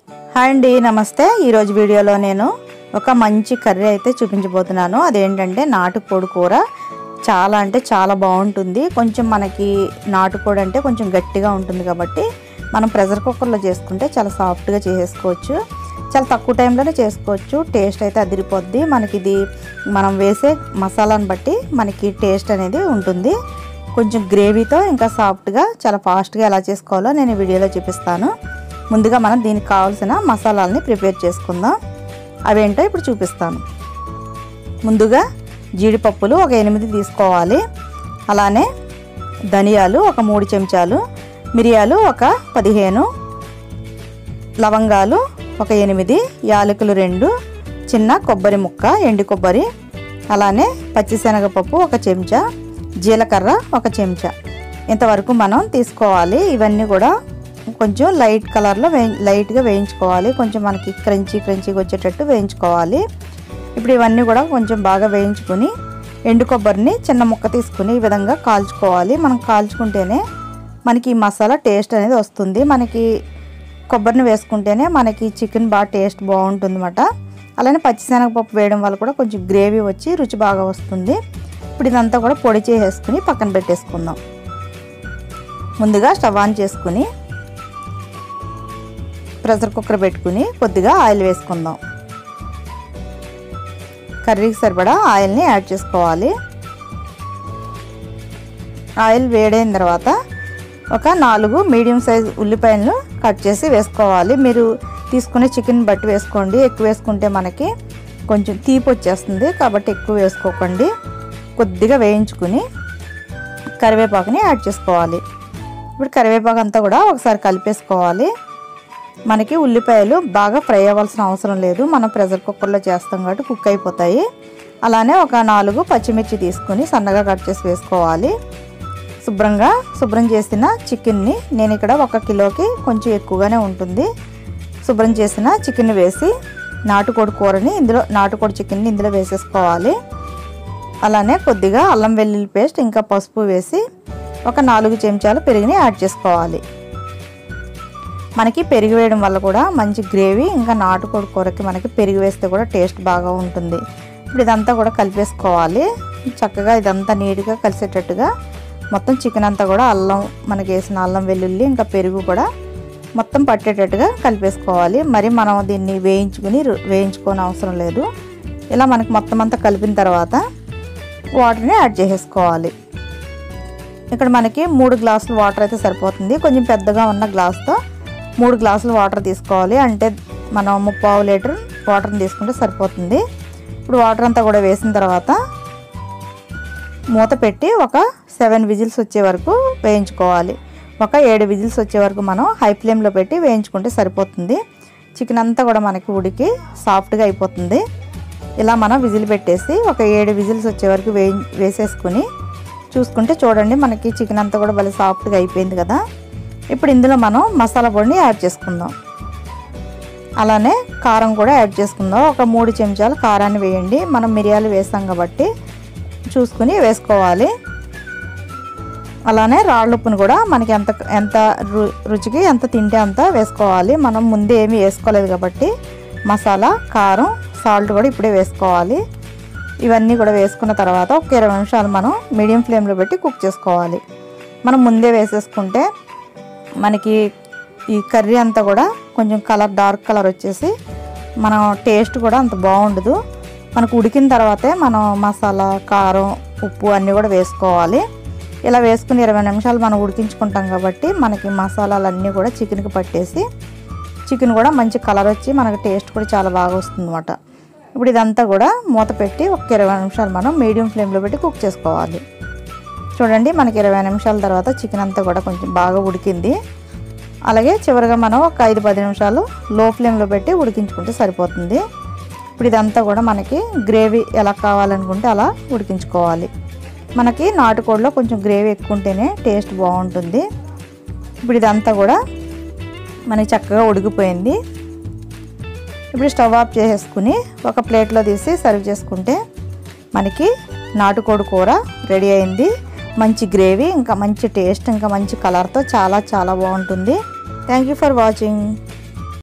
hi అండి నమస్తే ఈరోజు వీడియోలో నేను ఒక మంచి కర్రీ అయితే చూపించబోతున్నాను అదేంటంటే నాటుకోడి కూర చాలా అంటే చాలా బాగుంటుంది కొంచెం మనకి నాటుకోడి అంటే కొంచెం గట్టిగా ఉంటుంది కాబట్టి మనం ప్రెషర్ కుక్కర్లో చేసుకుంటే చాలా సాఫ్ట్గా చేసేసుకోవచ్చు చాలా తక్కువ టైంలోనే చేసుకోవచ్చు టేస్ట్ అయితే అదిరిపోద్ది మనకి ఇది మనం వేసే మసాలాను బట్టి మనకి టేస్ట్ అనేది ఉంటుంది కొంచెం గ్రేవీతో ఇంకా సాఫ్ట్గా చాలా ఫాస్ట్గా ఎలా చేసుకోవాలో నేను ఈ వీడియోలో చూపిస్తాను ముందుగా మనం దీనికి కావాల్సిన మసాలాలని ప్రిపేర్ చేసుకుందాం అవేంటో ఇప్పుడు చూపిస్తాను ముందుగా జీడిపప్పులు ఒక ఎనిమిది తీసుకోవాలి అలానే ధనియాలు ఒక మూడు చెంచాలు మిరియాలు ఒక పదిహేను లవంగాలు ఒక ఎనిమిది యాలకులు రెండు చిన్న కొబ్బరి ముక్క ఎండు కొబ్బరి అలానే పచ్చిశనగపప్పు ఒక చెంచా జీలకర్ర ఒక చెంచా ఇంతవరకు మనం తీసుకోవాలి ఇవన్నీ కూడా కొంచెం లైట్ కలర్లో వేయి లైట్గా వేయించుకోవాలి కొంచెం మనకి క్రంచీ క్రంచీగా వచ్చేటట్టు వేయించుకోవాలి ఇప్పుడు ఇవన్నీ కూడా కొంచెం బాగా వేయించుకుని ఎండు కొబ్బరిని చిన్న ముక్క తీసుకుని ఈ విధంగా కాల్చుకోవాలి మనం కాల్చుకుంటేనే మనకి ఈ మసాలా టేస్ట్ అనేది వస్తుంది మనకి కొబ్బరిని వేసుకుంటేనే మనకి చికెన్ బాగా టేస్ట్ బాగుంటుంది అన్నమాట అలానే పచ్చిశనగపప్పు వేయడం వల్ల కూడా కొంచెం గ్రేవీ వచ్చి రుచి బాగా వస్తుంది ఇప్పుడు ఇదంతా కూడా పొడి చేసేసుకుని పక్కన పెట్టేసుకుందాం ముందుగా స్టవ్ ఆన్ చేసుకుని ప్రెషర్ కుక్కర్ పెట్టుకుని కొద్దిగా ఆయిల్ వేసుకుందాం కర్రీకి సరిపడా ఆయిల్ని యాడ్ చేసుకోవాలి ఆయిల్ వేడైన తర్వాత ఒక నాలుగు మీడియం సైజ్ ఉల్లిపాయలను కట్ చేసి వేసుకోవాలి మీరు తీసుకునే చికెన్ బట్టి వేసుకోండి ఎక్కువ వేసుకుంటే మనకి కొంచెం తీపి వచ్చేస్తుంది కాబట్టి ఎక్కువ వేసుకోకండి కొద్దిగా వేయించుకుని కరివేపాకుని యాడ్ చేసుకోవాలి ఇప్పుడు కరివేపాకు అంతా కూడా ఒకసారి కలిపేసుకోవాలి మనకి ఉల్లిపాయలు బాగా ఫ్రై అవ్వాల్సిన అవసరం లేదు మనం ప్రెషర్ కుక్కర్లో చేస్తాం కాబట్టి కుక్ అయిపోతాయి అలానే ఒక నాలుగు పచ్చిమిర్చి తీసుకుని సన్నగా కట్ చేసి వేసుకోవాలి శుభ్రంగా శుభ్రం చేసిన చికెన్ని నేను ఇక్కడ ఒక కిలోకి కొంచెం ఎక్కువగానే ఉంటుంది శుభ్రం చేసిన చికెన్ వేసి నాటుకోడి కూరని ఇందులో నాటుకోడి చికెన్ని ఇందులో వేసేసుకోవాలి అలానే కొద్దిగా అల్లం వెల్లుల్లి పేస్ట్ ఇంకా పసుపు వేసి ఒక నాలుగు చెంచాలు పెరుగుని యాడ్ చేసుకోవాలి మనకి పెరుగు వేయడం వల్ల కూడా మంచి గ్రేవీ ఇంకా నాటుకోడి కూరకి మనకి పెరుగు వేస్తే కూడా టేస్ట్ బాగా ఉంటుంది ఇప్పుడు ఇదంతా కూడా కలిపేసుకోవాలి చక్కగా ఇదంతా నీట్గా కలిసేటట్టుగా మొత్తం చికెన్ అంతా కూడా అల్లం మనకి వేసిన అల్లం వెల్లుల్లి ఇంకా పెరుగు కూడా మొత్తం పట్టేటట్టుగా కలిపేసుకోవాలి మరి మనం దీన్ని వేయించుకుని వేయించుకోని అవసరం లేదు ఇలా మనకి మొత్తం అంతా కలిపిన తర్వాత వాటర్ని యాడ్ చేసేసుకోవాలి ఇక్కడ మనకి మూడు గ్లాసులు వాటర్ అయితే సరిపోతుంది కొంచెం పెద్దగా ఉన్న గ్లాస్తో మూడు గ్లాసులు వాటర్ తీసుకోవాలి అంటే మనం ముప్పావు లీటర్ వాటర్ని తీసుకుంటే సరిపోతుంది ఇప్పుడు వాటర్ అంతా కూడా వేసిన తర్వాత మూత పెట్టి ఒక సెవెన్ విజిల్స్ వచ్చే వరకు వేయించుకోవాలి ఒక ఏడు విజిల్స్ వచ్చే వరకు మనం హై ఫ్లేమ్లో పెట్టి వేయించుకుంటే సరిపోతుంది చికెన్ అంతా కూడా మనకి ఉడికి సాఫ్ట్గా అయిపోతుంది ఇలా మనం విజిల్ పెట్టేసి ఒక ఏడు విజిల్స్ వచ్చే వరకు వేయి వేసేసుకుని చూసుకుంటే చూడండి మనకి చికెన్ అంతా కూడా భలే సాఫ్ట్గా అయిపోయింది కదా ఇప్పుడు ఇందులో మనం మసాలా పొడిని యాడ్ చేసుకుందాం అలానే కారం కూడా యాడ్ చేసుకుందాం ఒక మూడు చెంచాలు కారాన్ని వేయండి మనం మిరియాలు వేస్తాం కాబట్టి చూసుకుని వేసుకోవాలి అలానే రాళ్ళుప్పును కూడా మనకి ఎంత ఎంత రు రుచికి ఎంత తింటే అంత వేసుకోవాలి మనం ముందే ఏమీ వేసుకోలేదు కాబట్టి మసాలా కారం సాల్ట్ కూడా ఇప్పుడే వేసుకోవాలి ఇవన్నీ కూడా వేసుకున్న తర్వాత ఒక ఇరవై నిమిషాలు మనం మీడియం ఫ్లేమ్లో పెట్టి కుక్ చేసుకోవాలి మనం ముందే వేసేసుకుంటే మనకి ఈ కర్రీ అంతా కూడా కొంచెం కలర్ డార్క్ కలర్ వచ్చేసి మనం టేస్ట్ కూడా అంత బాగుండదు మనకు ఉడికిన తర్వాతే మనం మసాలా కారం ఉప్పు అన్నీ కూడా వేసుకోవాలి ఇలా వేసుకుని ఇరవై నిమిషాలు మనం ఉడికించుకుంటాం కాబట్టి మనకి మసాలాలన్నీ కూడా చికెన్కి పట్టేసి చికెన్ కూడా మంచి కలర్ వచ్చి మనకి టేస్ట్ కూడా చాలా బాగా వస్తుంది ఇప్పుడు ఇదంతా కూడా మూత పెట్టి ఒక ఇరవై నిమిషాలు మనం మీడియం ఫ్లేమ్లో పెట్టి కుక్ చేసుకోవాలి చూడండి మనకి ఇరవై నిమిషాల తర్వాత చికెన్ అంతా కూడా కొంచెం బాగా ఉడికింది అలాగే చివరిగా మనం ఒక ఐదు పది నిమిషాలు లో ఫ్లేమ్లో పెట్టి ఉడికించుకుంటే సరిపోతుంది ఇప్పుడు ఇదంతా కూడా మనకి గ్రేవీ ఎలా కావాలనుకుంటే అలా ఉడికించుకోవాలి మనకి నాటుకోడిలో కొంచెం గ్రేవీ ఎక్కువ ఉంటేనే టేస్ట్ బాగుంటుంది ఇప్పుడు ఇదంతా కూడా మనకి చక్కగా ఉడికిపోయింది ఇప్పుడు స్టవ్ ఆఫ్ చేసేసుకుని ఒక ప్లేట్లో తీసి సర్వ్ చేసుకుంటే మనకి నాటుకోడి కూర రెడీ అయింది మంచి గ్రేవీ ఇంకా మంచి టేస్ట్ ఇంకా మంచి కలర్తో చాలా చాలా బాగుంటుంది థ్యాంక్ యూ ఫర్ వాచింగ్